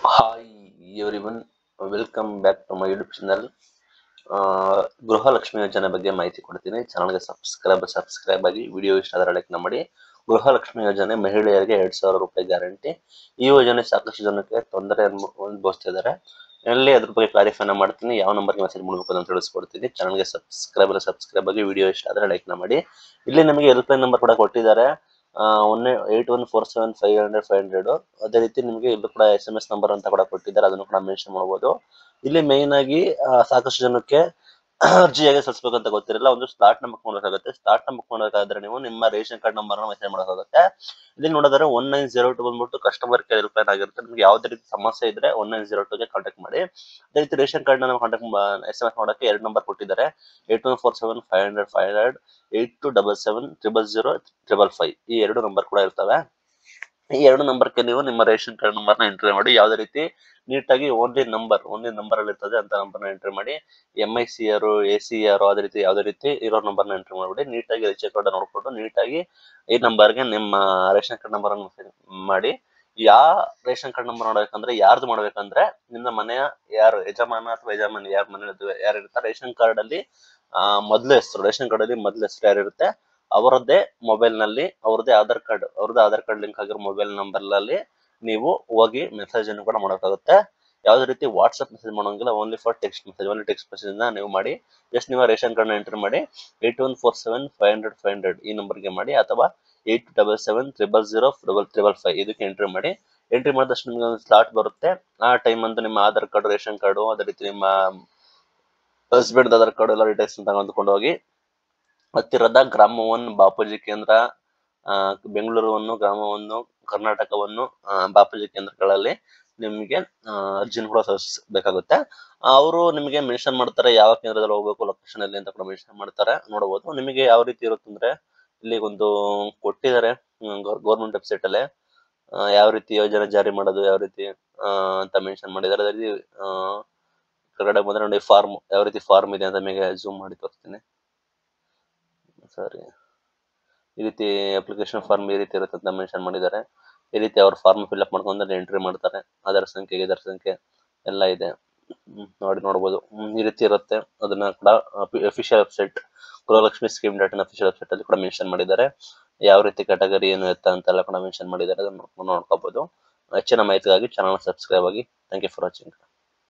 hi everyone welcome back to my YouTube channel Gruhalakshmi ಯೋಜನೆ ಬಗ್ಗೆ ಮಾಹಿತಿ ಕೊಡ್ತೀನಿ ಚಾನಲ್ಗೆ ಸಬ್ಸ್ಕ್ರೈಬ್ ಸಬ್ಸ್ಕ್ರೈಬ್ ಆಗಿ ವಿಡಿಯೋ ಇಷ್ಟ ಆದರೆ ಲೈಕ್ ಮಾಡಿ ಗೃಹಲಕ್ಷ್ಮಿ ಯೋಜನೆ ಮಹಿಳೆಯರಿಗೆ ಎರಡ್ ಸಾವಿರ ರೂಪಾಯಿ ಗ್ಯಾರಂಟಿ ಈ ಯೋಜನೆ ಸಾಕಷ್ಟು ಜನಕ್ಕೆ ತೊಂದರೆ ಅನ್ಭ- ಅನುಭವಿಸ್ತಿದ್ದಾರೆ ಅಲ್ಲಿ ಅದ್ರ ಬಗ್ಗೆ ಕ್ಲಾರಿಫೈನ ಮಾಡ್ತೀನಿ ಯಾವ ನಂಬರ್ಗೆ ಮೆಸೇಜ್ ಮಾಡಬೇಕು ಅಂತ ತಿಳಿಸ್ಕೊಡ್ತೀನಿ ಚಾನಲ್ಗೆ ಸಬ್ಸ್ಕ್ರೈಬ್ ಸಬ್ಸ್ಕ್ರೈಬ್ ಆಗಿ ವಿಡಿಯೋ ಇಷ್ಟ ಆದರೆ ಲೈಕ್ ಮಾಡಿ ಇಲ್ಲಿ ನಮಗೆ ಹೆಲ್ಪ್ಲೈನ್ ನಂಬರ್ ಕೂಡ ಕೊಟ್ಟಿದ್ದಾರೆ one eight one four seven five hundred five hundred ಅದೇ ರೀತಿ ನಿಮಗೆ ಇಲ್ಲೂ ಕೂಡ ಎಸ್ ಎಂ ಎಸ್ ನಂಬರ್ ಅಂತ ಕೂಡ ಕೊಟ್ಟಿದ್ದಾರೆ ಅದನ್ನು ಕೂಡ ಮೆನ್ಷನ್ ಮಾಡ್ಬೋದು ಇಲ್ಲಿ ಮೇಯ್ನ್ ಆಗಿ ಆ, ಸಾಕಷ್ಟು ಜನಕ್ಕೆ ಅರ್ಜಿ ಹೇಗೆ ಸಲ್ಲಿಸಬೇಕಂತ ಗೊತ್ತಿರಲ್ಲ ಒಂದು ಸ್ಲಾಟ್ ನಂಬರ್ ಮಾಡಬೇಕಾಗುತ್ತೆ ಸ್ಲಾಟ್ ನಂಬರ್ ಮಾಡಬೇಕಾದ್ರೆ ನೀವು ನಿಮ್ಮ ರೇಷನ್ ಕಾರ್ಡ್ ನಂಬರ್ ಮೆಸೇಜ್ ಮಾಡಬೇಕಾಗುತ್ತೆ ಇಲ್ಲಿ ನೋಡಿದ್ರೆ ಒನ್ ನೈನ್ ಜೀರೋ ಟು ಬಂದ್ಬಿಟ್ಟು ಕಸ್ಟಮರ್ ಕೇರ್ ಹೆಲ್ಪ್ಲೈನ್ ಆಗಿರುತ್ತೆ ನಿಮ್ಗೆ ಯಾವುದೇ ರೀತಿ ಸಮಸ್ಯೆ ಇದ್ರೆ ಒನ್ ನೈನ್ ಜೀರೋ ಟುಗೆ ಕಾಂಟ್ಯಾಕ್ಟ್ ಮಾಡಿ ಅದೇ ರೀತಿ ರೇಷನ್ ಕಾರ್ಡ್ ನಾವು ಕಾಂಟ್ಯಾಕ್ಟ್ ಎಸ್ ಎಂ ಎಸ್ ಮಾಡೋಕ್ಕೆ ಎರಡು ನಂಬರ್ ಕೊಟ್ಟಿದ್ದಾರೆ eight one four seven five hundred five hundred eight two double seven triple zero triple five ಈ ಎರಡು ನಂಬರ್ ಕೂಡ ಇರ್ತವೆ ಈ ಎರಡು ನಂಬರ್ಗೆ ನೀವು ನಿಮ್ಮ ರೇಷನ್ ಕಾರ್ಡ್ ನಂಬರ್ನ ಎಂಟ್ರಿ ಮಾಡಿ ಯಾವುದೇ ರೀತಿ ನೀಟಾಗಿ ಓನ್ಲಿ ನಂಬರ್ ಓನ್ಲಿ ನಂಬರ್ ಅಲ್ಲಿ ಇರ್ತದೆ ಅಂತ ನಂಬರ್ನ ಎಂಟ್ರಿ ಮಾಡಿ ಎಂ ಐ ಸಿ ಆರು ಎ ಸಿ ಆರು ಅದೇ ರೀತಿ ಯಾವುದೇ ರೀತಿ ಇರೋ ನಂಬರ್ನ ಎಂಟ್ರಿ ಮಾಡಿಬಿಡಿ ನೀಟಾಗಿ ರಿಚಾರ್ಜ್ ಕಾರ್ಡ್ ನೋಡ್ಕೊಂಡು ನೀಟಾಗಿ ಈ ನಂಬರ್ಗೆ ನಿಮ್ಮ ರೇಷನ್ ಕಾರ್ಡ್ ನಂಬರ್ ಮಾಡಿ ಯಾವ ರೇಷನ್ ಕಾರ್ಡ್ ನಂಬರ್ ಮಾಡ್ಬೇಕಂದ್ರೆ ಯಾರ್ದು ಮಾಡ್ಬೇಕಂದ್ರೆ ನಿಮ್ಮ ಮನೆಯ ಯಾರು ಯಜಮಾನ ಅಥವಾ ಯಜಮಾನಿ ಯಾರ ಮನೆ ಯಾರು ಇರ್ತಾರೆ ರೇಷನ್ ಕಾರ್ಡ್ ಅಲ್ಲಿ ಆ, ಮೊದ್ಲು ಹೆಸರು ರೇಷನ್ ಕಾರ್ಡ್ ಅಲ್ಲಿ ಮೊದ್ಲು ಹೆಸರು ಯಾರಿರುತ್ತೆ ಅವರದ್ದೇ ಮೊಬೈಲ್ ನಲ್ಲಿ ಅವ್ರದ್ದೇ ಆಧಾರ್ ಕಾರ್ಡ್ ಅವ್ರದ್ದೇ ಆಧಾರ್ ಕಾರ್ಡ್ ಲಿಂಕ್ ಆಗಿರೋ ಮೊಬೈಲ್ ನಂಬರ್ ನಲ್ಲಿ ನೀವು ಹೋಗಿ ಮೆಸೇಜ್ ಅನ್ನು ಕೂಡ ಮಾಡೋಕ್ಕಾಗುತ್ತೆ ಯಾವುದೇ ರೀತಿ ವಾಟ್ಸ್ಆಪ್ ಮೆಸೇಜ್ ಮಾಡೋಂಗಿಲ್ಲ only for text message only text message ನೀವು ಮಾಡಿ ಜಸ್ಟ್ ನೀವು ರೇಷನ್ ಕಾರ್ಡ್ನ ಎಂಟ್ರಿ ಮಾಡಿ eight one four seven five hundred five hundred ಈ ನಂಬರ್ಗೆ ಮಾಡಿ ಅಥವಾ eight double seven triple zero double triple five ಇದಕ್ಕೆ ಎಂಟ್ರಿ ಮಾಡಿ ಎಂಟ್ರಿ ಮಾಡಿದಷ್ಟು ನಿಮಗೆ ಒಂದು ಸ್ಲಾಟ್ ಬರುತ್ತೆ ಆ ಟೈಮ್ ಅಂತ ನಿಮ್ಮ ಆಧಾರ್ ಕಾರ್ಡ್ ರೇಷನ್ ಕಾರ್ಡು ಅದೇ ರೀತಿ ನಿಮ್ಮ ಹಸ್ಬೆಂಡ್ ಆಧಾರ್ ಕಾರ್ಡ್ ಎಲ್ಲ ಡೀಟೇಲ್ಸ್ ತೆಗೆದುಕೊಂಡು ಹೋಗಿ ಹತ್ತಿರದ ಗ್ರಾಮವನ್ನು ಬಾಪೂಜಿ ಕೇಂದ್ರ ಆ, ಬೆಂಗಳೂರನ್ನು ಗ್ರಾಮವನ್ನು ಕರ್ನಾಟಕವನ್ನು ಆ, ಬಾಪೂಜಿ ಕೇಂದ್ರಗಳಲ್ಲಿ ನಿಮಗೆ ಅರ್ಜಿನ ಕೂಡ ಸಲ್ಲಿಸಬೇಕಾಗುತ್ತೆ ಅವರು ನಿಮಗೆ ಮೆನ್ಷನ್ ಮಾಡ್ತಾರೆ ಯಾವ ಕೇಂದ್ರದಲ್ಲಿ ಹೋಗ್ಬೇಕು ಲೊಕೇಶನ್ ಅಲ್ಲಿ ಅಂತ ಕೂಡ ಮೆನ್ಷನ್ ಮಾಡ್ತಾರೆ ನೋಡಬಹುದು ನಿಮಗೆ ಯಾವ ರೀತಿ ಇರುತ್ತೆ ಅಂದ್ರೆ ಇಲ್ಲಿ ಒಂದು ಕೊಟ್ಟಿದ್ದಾರೆ ಗೌರ್ಮೆಂಟ್ ವೆಬ್ಸೈಟ್ ಅಲ್ಲಿ ಆ, ಯಾವ ರೀತಿ ಯೋಜನೆ ಜಾರಿ ಮಾಡೋದು ಯಾವ ರೀತಿ ಆ, ಅಂತ ಮೆನ್ಷನ್ ಮಾಡಿದ್ದಾರೆ ಅದೇ ರೀತಿ ಆ, ಕೆಳಗಡೆ ಬಂದ್ರೆ ನೋಡಿ ಫಾರ್ಮ್ ಯಾವ ರೀತಿ ಫಾರ್ಮ್ ಇದೆ ಅಂತ ನಿಮಗೆ ಜೂಮ್ ಮಾಡಿ ತೋರಿಸ್ತೀನಿ ಸಾರಿ ಈ ರೀತಿ ಅಪ್ಲಿಕೇಶನ್ ಫಾರ್ಮ್ ಈ ರೀತಿ ಇರುತ್ತೆ ಅಂತ ಮೆನ್ಷನ್ ಮಾಡಿದ್ದಾರೆ ಈ ರೀತಿ ಅವ್ರ ಫಾರ್ಮ್ ಫಿಲ್ಅಪ್ ಮಾಡ್ಕೊಂಡು ಎಂಟ್ರಿ ಮಾಡ್ತಾರೆ ಆಧಾರ್ ಸಂಖ್ಯೆ ಇದರ ಸಂಖ್ಯೆ ಎಲ್ಲ ಇದೆ ಹ್ಮ್, ನೋಡಿ ನೋಡ್ಬೋದು ಹ್ಮ್, ಈ ರೀತಿ ಇರುತ್ತೆ ಅದನ್ನ ಕೂಡ official website Gruhalakshmi scheme dot in official website ಅಲ್ಲಿ ಕೂಡ ಮೆನ್ಷನ್ ಮಾಡಿದ್ದಾರೆ ಯಾವ ರೀತಿ ಕ್ಯಾಟಗರಿ ಏನು ಎತ್ತ ಅಂತೆಲ್ಲ ಕೂಡ ಮೆನ್ಷನ್ ಮಾಡಿದ್ದಾರೆ ಅದನ್ನ ನೋಡ್ಕೊಂಡು ನೋಡ್ಕೋಬಹುದು ಹೆಚ್ಚಿನ ಮಾಹಿತಿಗಾಗಿ ಚಾನಲ್ ಸಬ್ಸ್ಕ್ರೈಬ್ ಆಗಿ ಥ್ಯಾಂಕ್ ಯು ಫಾರ್ ವಾಚಿಂಗ್